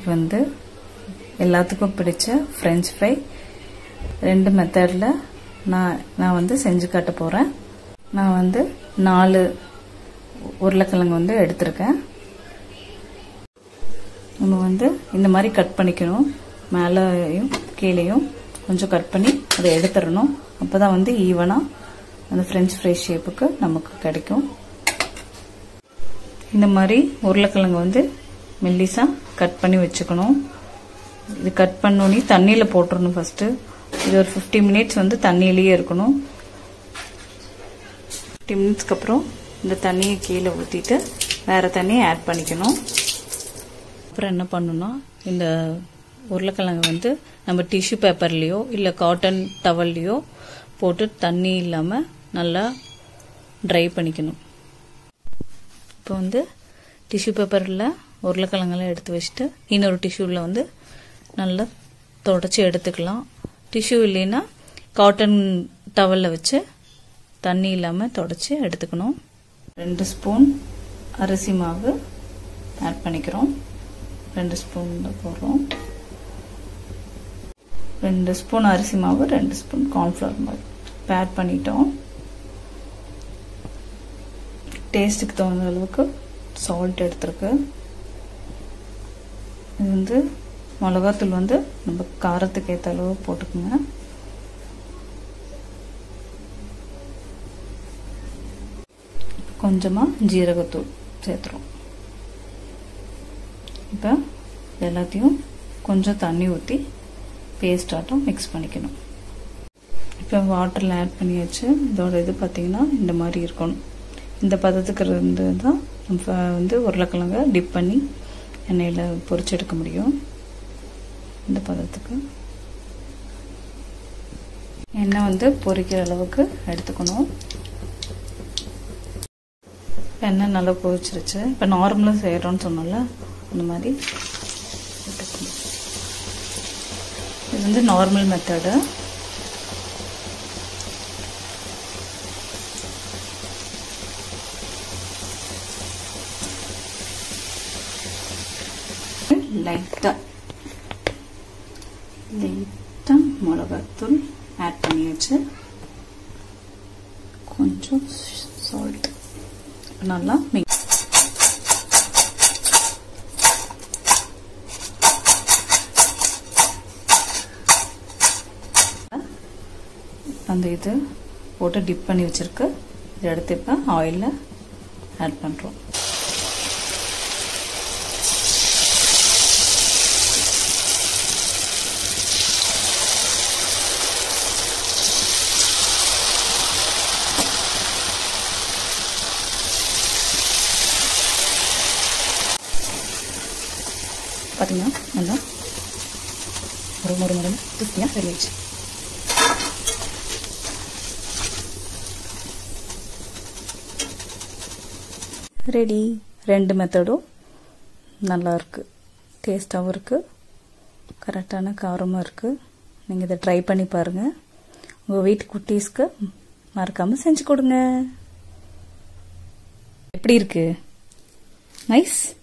வந்து எல்லாத்துக்கும் பிடிச்ச ஃப்ரெஞ்ச் ஃப்ரை ரெண்டு மெத்தடில் நான் நான் வந்து செஞ்சு காட்ட போகிறேன் நான் வந்து நாலு உருளைக்கிழங்கு வந்து எடுத்திருக்கேன் நம்ம வந்து இந்த மாதிரி கட் பண்ணிக்கணும் மேலேயும் கீழேயும் கொஞ்சம் கட் பண்ணி அதை எடுத்துடணும் அப்போ தான் வந்து ஈவனாக அந்த ஃப்ரெஞ்ச் ஃப்ரை ஷேப்புக்கு நமக்கு கிடைக்கும் இந்த மாதிரி உருளைக்கிழங்கு வந்து மெல்லிஸாக கட் பண்ணி வச்சுக்கணும் இது கட் பண்ணோன்னே தண்ணியில் போட்டுடணும் ஃபஸ்ட்டு இது ஒரு ஃபிஃப்டி மினிட்ஸ் வந்து தண்ணியிலேயே இருக்கணும் ஃபிஃப்டி மினிட்ஸ்க்கு அப்புறம் இந்த தண்ணியை கீழே ஊற்றிட்டு வேறு தண்ணியை ஆட் பண்ணிக்கணும் அப்புறம் என்ன பண்ணணும்னா இந்த உருளைக்கிழங்கு வந்து நம்ம டிஷ்யூ பேப்பர்லேயோ இல்லை காட்டன் டவல்லையோ போட்டு தண்ணி இல்லாமல் நல்லா ட்ரை பண்ணிக்கணும் இப்போ வந்து டிஷ்யூ பேப்பரில் உருளைக்கிழங்கெல்லாம் எடுத்து வச்சுட்டு இன்னொரு டிஷ்யூவில் வந்து நல்லா தொடச்சி எடுத்துக்கலாம் டிஷ்யூ இல்லைன்னா காட்டன் டவலில் வச்சு தண்ணி இல்லாமல் தொடச்சி எடுத்துக்கணும் ரெண்டு ஸ்பூன் அரிசி மாவு ஆட் பண்ணிக்கிறோம் ரெண்டு ஸ்பூன் போடுறோம் ரெண்டு ஸ்பூன் அரிசி மாவு ரெண்டு ஸ்பூன் கார்ன்ஃப்ளவர் மாவு இப்போ ஆட் பண்ணிட்டோம் டேஸ்ட்டுக்கு தகுந்த அளவுக்கு சால்ட் எடுத்துருக்கு இது வந்து மிளகாத்தூள் வந்து நம்ம காரத்துக்கு ஏற்ற அளவு போட்டுக்கோங்க கொஞ்சமாக ஜீரகத்தூள் சேர்த்துறோம் இப்போ எல்லாத்தையும் கொஞ்சம் தண்ணி ஊற்றி பேஸ்டாட்டம் மிக்ஸ் பண்ணிக்கணும் இப்போ வாட்டரில் ஆட் பண்ணியாச்சு இதோட இது பார்த்திங்கன்னா இந்த மாதிரி இருக்கணும் இந்த பதத்துக்கு இருந்து தான் நம்ம வந்து உருளைக்கிழங்க டிப் பண்ணி எண்ணெயில் பொரிச்சு எடுக்க முடியும் இந்த பதத்துக்கு எண்ணெய் வந்து பொரிக்கிற அளவுக்கு எடுத்துக்கணும் எண்ணெய் நல்லா பொரிச்சிருச்சு இப்போ நார்மலாக செய்கிறோன்னு சொன்னோம்ல அந்த மாதிரி இது வந்து நார்மல் மெத்தடு லைட்டாக லைட்டாக மிளகாத்தூள் ஆட் பண்ணியாச்சு கொஞ்சம் சால்ட் நல்லா மிக்ஸ் அந்த இது போட்டு டிப் பண்ணி வச்சுருக்கு இதை எடுத்து இப்போ ஆயிலில் ஆட் பண்ணுறோம் பார்த்தீங்கன்னா நல்லா ஒரு முறை முறை கிறிஸ்பியாக ரெடி ஆயிடுச்சு ரெடி ரெண்டு மெத்தடும் நல்லா இருக்கு டேஸ்ட்டாகவும் இருக்குது கரெக்டான காரமாக இருக்குது நீங்கள் இதை ட்ரை பண்ணி பாருங்கள் உங்கள் வீட்டு குட்டீஸ்க்கு மறக்காமல் செஞ்சு கொடுங்க எப்படி இருக்கு நைஸ்